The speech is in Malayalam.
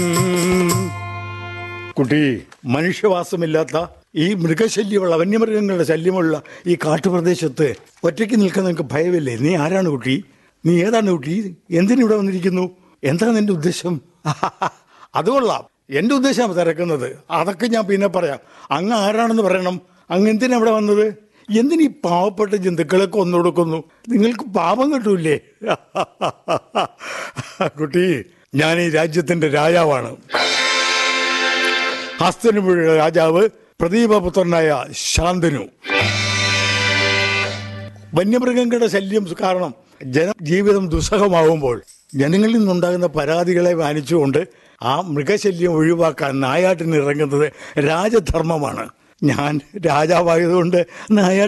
കുട്ടി മനുഷ്യവാസമില്ലാത്ത ഈ മൃഗശല്യമുള്ള വന്യമൃഗങ്ങളുടെ ശല്യമുള്ള ഈ കാട്ടുപ്രദേശത്ത് ഒറ്റയ്ക്ക് നിൽക്കാൻ നിനക്ക് ഭയമില്ലേ നീ ആരാണ് കുട്ടി നീ ഏതാണ് കുട്ടി എന്തിനിവിടെ വന്നിരിക്കുന്നു എന്താ നിന്റെ ഉദ്ദേശം അത് കൊള്ളാം എന്റെ ഉദ്ദേശം തിരക്കുന്നത് അതൊക്കെ ഞാൻ പിന്നെ പറയാം അങ്ങ് ആരാണെന്ന് പറയണം അങ്ങ് എന്തിനാ ഇവിടെ വന്നത് എന്തിനീ പാവപ്പെട്ട ജന്തുക്കളെ കൊന്നു കൊടുക്കുന്നു നിങ്ങൾക്ക് പാപം കിട്ടൂലേ കുട്ടി ഞാൻ ഈ രാജ്യത്തിന്റെ രാജാവാണ് ഹസ്തനുപുഴ രാജാവ് പ്രദീപപുത്രനായ ശാന്തനു വന്യമൃഗങ്ങളുടെ ശല്യം കാരണം ജനജീവിതം ദുസ്സഹമാവുമ്പോൾ ജനങ്ങളിൽ നിന്നുണ്ടാകുന്ന പരാതികളെ മാനിച്ചുകൊണ്ട് ആ മൃഗശല്യം ഒഴിവാക്കാൻ നായാട്ടിന് ഇറങ്ങുന്നത് രാജധർമ്മമാണ് ഞാൻ രാജാവായതുകൊണ്ട് നായാട്ട്